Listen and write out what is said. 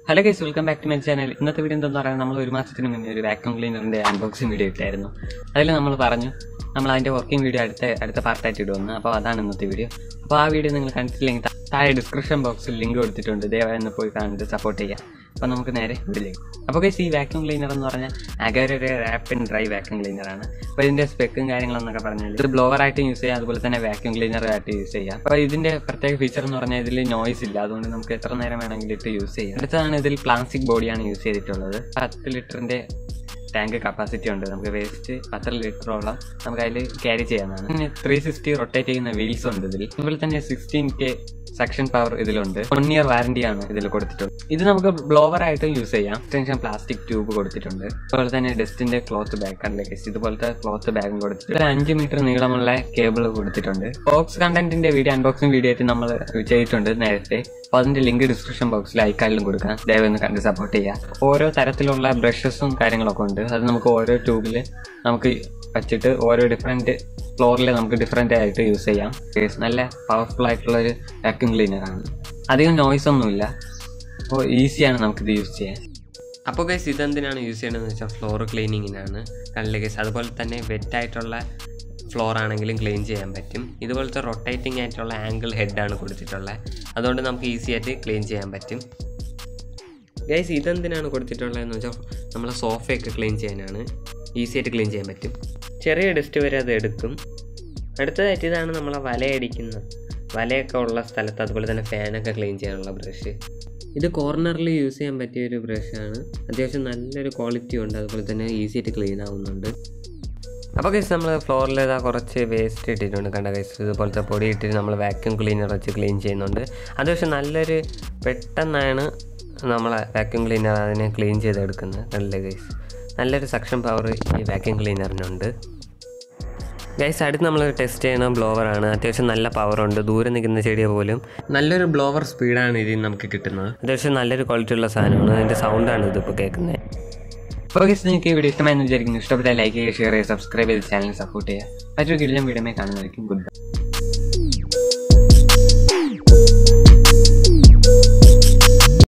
hello guys welcome back to my channel ഇന്നത്തെ video എന്താണെന്ന് പറയാൻ നമ്മൾ ഒരു മാസത്തിന് മുന്നേ ഒരു വാക്യൂം ക്ലീനറിന്റെ അൺബോക്സിംഗ് വീഡിയോ ഇട്ടായിരുന്നു അതിൽ നമ്മൾ പറഞ്ഞു നമ്മൾ അതിന്റെ വർക്കിംഗ് വീഡിയോ അടുത്ത അടുത്ത പാർട്ടായിട്ട് ഇടുമെന്ന് അപ്പോൾ അതാണ് ഇന്നത്തെ വീഡിയോ അപ്പോൾ ആ വീഡിയോ നിങ്ങൾ കണ്ടിട്ടില്ലെങ്കിൽ താ- താഴെ ഡിസ്ക്രിപ്ഷൻ ബോക്സിൽ ലിങ്ക് കൊടുത്തിട്ടുണ്ട് ദയവായി ഒന്ന് പോയി കണ്ടിട്ട് സപ്പോർട്ട് ചെയ്യാം അപ്പോൾ നമുക്ക് നേരെ വീഡിയോയിലേക്ക് അപ്പോൾ ഗൈസ് ഈ വാക്യൂം ക്ലീനർ എന്ന് പറഞ്ഞാൽ അഗാരയുടെ റാപ്പ് ആൻഡ് ഡ്രൈ വാക്യൂം ക്ലീനറാണ് അപ്പോൾ ഇതിന്റെ സ്പെക്കും കാര്യങ്ങളെന്നൊക്കെ പറഞ്ഞാൽ ഇത് ബ്ലോവർ ആയിട്ട് യൂസ് ചെയ്യാം അതുപോലെ തന്നെ വാക്യൂം ക്ലീനർ ആയിട്ട് യൂസ് ചെയ്യാം അപ്പോൾ ഇതിന്റെ പ്രത്യേക ഫീച്ചർ എന്ന് പറഞ്ഞാൽ ഇതിൽ നോയ്സ് ഇല്ല അതുകൊണ്ട് നമുക്ക് എത്ര നേരം വേണമെങ്കിലും ഇട്ട് യൂസ് ചെയ്യാം അടുത്തതാണ് ഇതിൽ പ്ലാസ്റ്റിക് ബോഡിയാണ് യൂസ് ചെയ്തിട്ടുള്ളത് പത്ത് ലിറ്ററിന്റെ ടാങ്ക് കപ്പാസിറ്റി ഉണ്ട് നമുക്ക് വേസ്റ്റ് പത്ത് ലിറ്ററോളം നമുക്ക് അതിൽ ക്യാരി ചെയ്യാനാണ് പിന്നെ ത്രീ സിക്സ്റ്റി റൊട്ടേറ്റ് ചെയ്യുന്ന വീൽസ് ഉണ്ട് ഇതിൽ അതുപോലെ തന്നെ സിക്സ്റ്റീൻ കെ സെക്ഷൻ പവർ ഇതിലുണ്ട് വൺ ഇയർ വാറണ്ടിയാണ് ഇതിൽ കൊടുത്തിട്ടുള്ളത് ഇത് നമുക്ക് ബ്ലോവർ ആയിട്ട് യൂസ് ചെയ്യാം എക്സ്റ്റൻഷൻ പ്ലാസ്റ്റിക് ട്യൂബ് കൊടുത്തിട്ടുണ്ട് അതുപോലെ തന്നെ ഡസ്റ്റിന്റെ ക്ലോത്ത് ബാഗ് കണ്ടിലേക്ക് ഇതുപോലത്തെ ക്ലോത്ത് ബാഗും കൊടുത്തിട്ടുണ്ട് ഒരു അഞ്ച് മീറ്റർ നീളമുള്ള കേബിൾ കൊടുത്തിട്ടുണ്ട് ബോക്സ് കണ്ടന്റിന്റെ വീഡിയോ അൺബോക്സിംഗ് വീഡിയോ ആയിട്ട് നമ്മൾ ചെയ്തിട്ടുണ്ട് നേരത്തെ അപ്പോൾ അതിന്റെ ലിങ്ക് ഡിസ്ക്രിപ്ഷൻ ബോക്സിൽ ഐക്കാളിലും കൊടുക്കാം ദയവ് ഒന്ന് കണ്ട് സപ്പോർട്ട് ചെയ്യാം ഓരോ തരത്തിലുള്ള ബ്രഷസും കാര്യങ്ങളൊക്കെ ഉണ്ട് അത് നമുക്ക് ഓരോ ട്യൂബിൽ നമുക്ക് വച്ചിട്ട് ഓരോ ഡിഫറെന്റ് ഫ്ലോറിൽ നമുക്ക് ഡിഫറെന്റ് ആയിട്ട് യൂസ് ചെയ്യാം Yes, നല്ല പവർഫുൾ ആയിട്ടുള്ള ഒരു വാക്യൂം ക്ലീനറാണ് അധികം നോയ്സ് ഒന്നുമില്ല അപ്പോൾ ഈസിയാണ് നമുക്കിത് യൂസ് ചെയ്യാൻ അപ്പോൾ ഗൈസ് ഇതെന്തിനാണ് യൂസ് ചെയ്യണമെന്ന് വെച്ചാൽ ഫ്ലോർ ക്ലീനിങ്ങിനാണ് കണ്ടില്ല ഗൈസ് അതുപോലെ തന്നെ വെറ്റായിട്ടുള്ള ഫ്ലോർ ആണെങ്കിലും ക്ലീൻ ചെയ്യാൻ പറ്റും ഇതുപോലത്തെ റൊട്ടേറ്റിംഗ് ആയിട്ടുള്ള ആംഗിൾ ഹെഡാണ് കൊടുത്തിട്ടുള്ളത് അതുകൊണ്ട് നമുക്ക് ഈസി ആയിട്ട് ക്ലീൻ ചെയ്യാൻ പറ്റും ഗൈസ് ഇതെന്തിനാണ് കൊടുത്തിട്ടുള്ളതെന്ന് വെച്ചാൽ നമ്മളെ സോഫയൊക്കെ ക്ലീൻ ചെയ്യാനാണ് ഈസി ആയിട്ട് ക്ലീൻ ചെയ്യാൻ പറ്റും ചെറിയ ഡസ്റ്റ് വരെ അത് എടുക്കും അടുത്തതായിട്ട് ഇതാണ് നമ്മളെ വലയടിക്കുന്ന വലയൊക്കെ ഉള്ള സ്ഥലത്ത് അതുപോലെ തന്നെ ഫാനൊക്കെ ക്ലീൻ ചെയ്യാനുള്ള ബ്രഷ് ഇത് കോർണറിൽ യൂസ് ചെയ്യാൻ പറ്റിയ ഒരു ബ്രഷാണ് അത്യാവശ്യം നല്ലൊരു ക്വാളിറ്റി ഉണ്ട് അതുപോലെ തന്നെ ഈസി ആയിട്ട് ക്ലീൻ ആവുന്നുണ്ട് അപ്പോൾ കേസ് നമ്മൾ ഫ്ലോറിൽ ഇതാ കുറച്ച് വേസ്റ്റ് ഇട്ടിട്ടുണ്ട് കണ്ട കേസ് ഇതുപോലത്തെ പൊടി ഇട്ടിട്ട് നമ്മൾ വാക്യൂം ക്ലീനർ വെച്ച് ക്ലീൻ ചെയ്യുന്നുണ്ട് അത്യാവശ്യം നല്ലൊരു പെട്ടെന്നാണ് നമ്മളെ വാക്യൂം ക്ലീനർ അതിനെ ക്ലീൻ ചെയ്തെടുക്കുന്നത് കണ്ടില്ലേ ഗൈസ് നല്ലൊരു സക്ഷൻ പവർ ഈ വാക്യൂം ക്ലീനറിനുണ്ട് ഗൈസ് അടുത്ത് നമ്മൾ ടെസ്റ്റ് ചെയ്യണ ബ്ലോവറാണ് അത്യാവശ്യം നല്ല പവറുണ്ട് ദൂരെ നിൽക്കുന്ന ചെടിയെ പോലും നല്ലൊരു ബ്ലോവർ സ്പീഡാണ് ഇതിൽ നമുക്ക് കിട്ടുന്നത് അത്യാവശ്യം നല്ലൊരു ക്വാളിറ്റി ഉള്ള സാധനമാണ് അതിൻ്റെ സൗണ്ടാണ് ഇതിപ്പോൾ കേൾക്കുന്നത് അപ്പോൾ ഗൈസ് നിങ്ങൾക്ക് ഈ വീഡിയോ ഇഷ്ടമായെന്ന് വിചാരിക്കുന്നു ഇഷ്ടപ്പെട്ടാൽ ലൈക്ക് ചെയ്യുക ഷെയർ ചെയ്യുക സബ്സ്ക്രൈബ് ചെയ്ത് ചാനൽ സപ്പോർട്ട് ചെയ്യുക മറ്റൊരു കിടിലം വീഡിയോ കാണുന്നതായിരിക്കും ഗുഡ് ബൈ